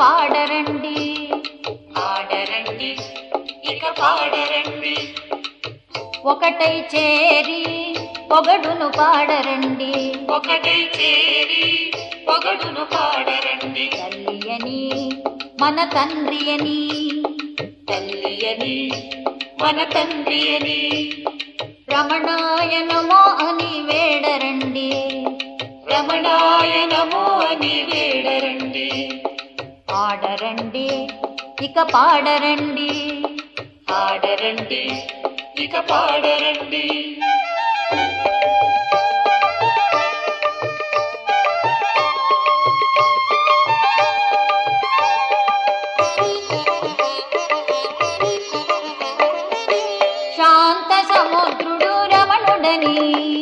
పాడరండి ఆడరండి ఇక పాడరండి ఒకటై చేరి పొగడును పాడరండి ఒకటై చేరి పొగడును పాడరండి తల్లి అని మన తండ్రి అని తల్లి అని మన తండ్రి అని రమణాయ నమో అని వేడరండి రమణాయ నమో అని వేడరండి పాడరండి ఇక పాడరండి ఆడరండి ఇక పాడరండి శాంత సముద్రుడు రమణుడని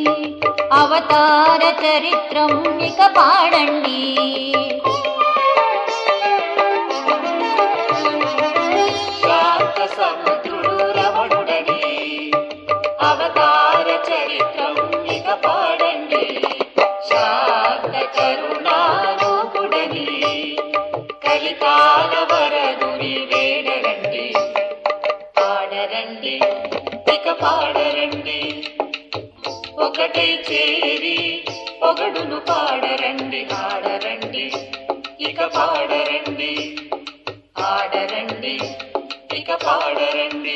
అవతార చరిత్రం ఇక పాడండి శాంత సముద్రుడు రమణుడని అవతార చరిత్రం ఇక పాడండి శాంత కరుణారూపుడని కలికాల వరదుని వేడరండి పాడరండి ఇక పాడరండి ఒకటై చేరి పొగడును పాడరండి ఆడరండి ఇక పాడరండి ఆడరండి ఇక పాడరండి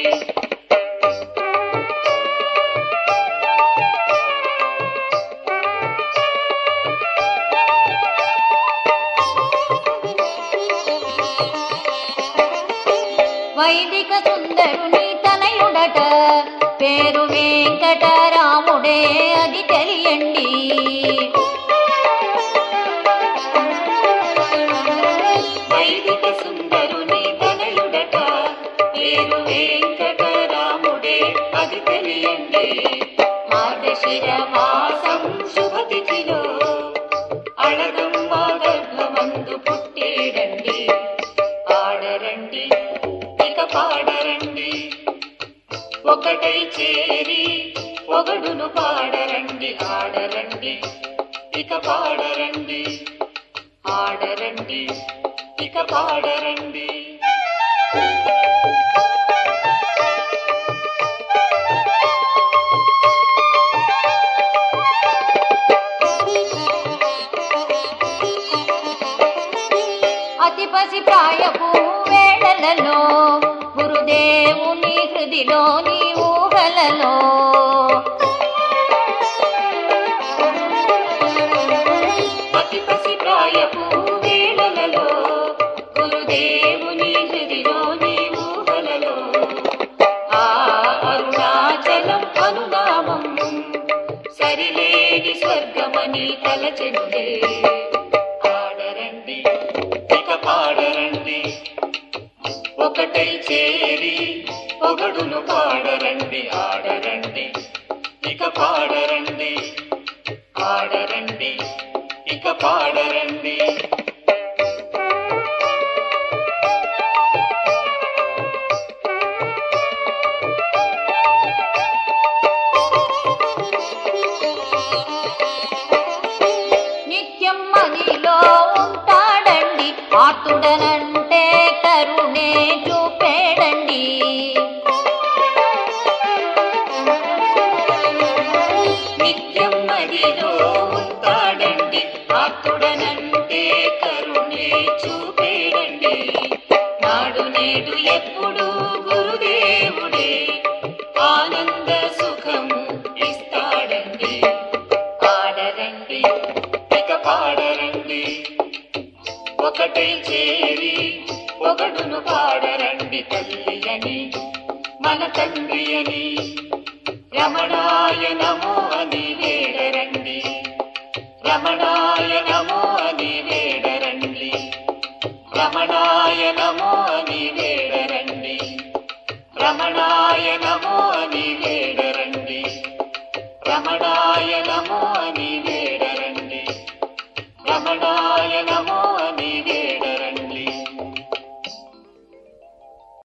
వైదిక సుందరుని తనయుడట పేరు వెంకటరాముడే అది తెలియండి వైదిక సుందరుని తనయుడట పేరు వెంకటరాముడే అది తెలియండి మార్గశిర మాసం శుభతిథిలో అళగమ్మ గర్భమందు పుట్టేడండి ఆడరండి ఇక పాడరండి ఒకటై చేరి పొగడును పాడరండి ఆడరండి ఇక పాడరండి ఆడరండి ఇక పాడరండి అతి పసి ప్రాయపు వేళలలో గురుదేవుని హృదిలోని ఊహలలో పతి పసి ప్రాయపు వేళలలో గురుదేవుని హృదిలోని ఊహలలో ఆ అరుణాచలం అనునామం సరిలేని స్వర్గమని తలచెనులే ఆడరండి ఇక పాడరండి ఒకటై చేరి పొగడును పాడరండి ఆడరండి ఇక పాడరండి ఆడరండి ఇక పాడరండి నిత్యం మదిలో ఉంటాడండి ఆతుడనంటే కరుణే చూపేడండి నిత్యం మదిలో ఉంటాడండి ఆతుడనంటే కరుణే చూపేడండి నాడు నేడు ఎప్పుడు గురుదేవుడే ఆనంద సుఖము ఇస్తాడండి పాడరండి ఇక పాడరండి ఒకటై చేరి పొగడును పాడరండి తల్లి అని మన తండ్రి అని రమణాయ నమో అని వేడరండి రమణాయ నమో అని వేడరండి రమణాయ నమో అని వేడరండి రమణాయ నమో అని వేడరండి రమణాయ నమో అని వేడరండి రమణాయ నమో